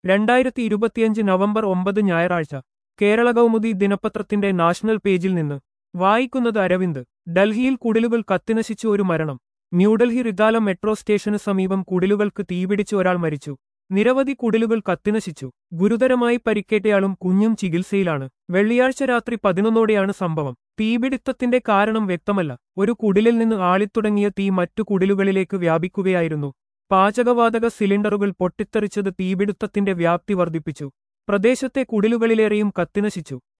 രണ്ടായിരത്തി ഇരുപത്തിയഞ്ച് നവംബർ ഒമ്പത് ഞായറാഴ്ച കേരള കൗമുദി ദിനപത്രത്തിന്റെ നാഷണൽ പേജിൽ നിന്ന് വായിക്കുന്നത് അരവിന്ദ് ഡൽഹിയിൽ കുടിലുകൾ കത്തിനശിച്ചു ഒരു മരണം ന്യൂഡൽഹി റിഗാല മെട്രോ സ്റ്റേഷന് സമീപം കുടിലുകൾക്ക് തീപിടിച്ച് ഒരാൾ മരിച്ചു നിരവധി കുടിലുകൾ കത്തിനശിച്ചു ഗുരുതരമായി പരിക്കേറ്റയാളും കുഞ്ഞും ചികിത്സയിലാണ് വെള്ളിയാഴ്ച രാത്രി പതിനൊന്നോടെയാണ് സംഭവം തീപിടുത്തത്തിന്റെ കാരണം വ്യക്തമല്ല ഒരു കുടിലിൽ നിന്ന് ആളിത്തുടങ്ങിയ തീ മറ്റു കുടിലുകളിലേക്ക് വ്യാപിക്കുകയായിരുന്നു പാചകവാതക സിലിണ്ടറുകൾ പൊട്ടിത്തെറിച്ചത് തീപിടുത്തത്തിന്റെ വ്യാപ്തി വർദ്ധിപ്പിച്ചു പ്രദേശത്തെ കുടിലുകളിലേറെയും കത്തിനശിച്ചു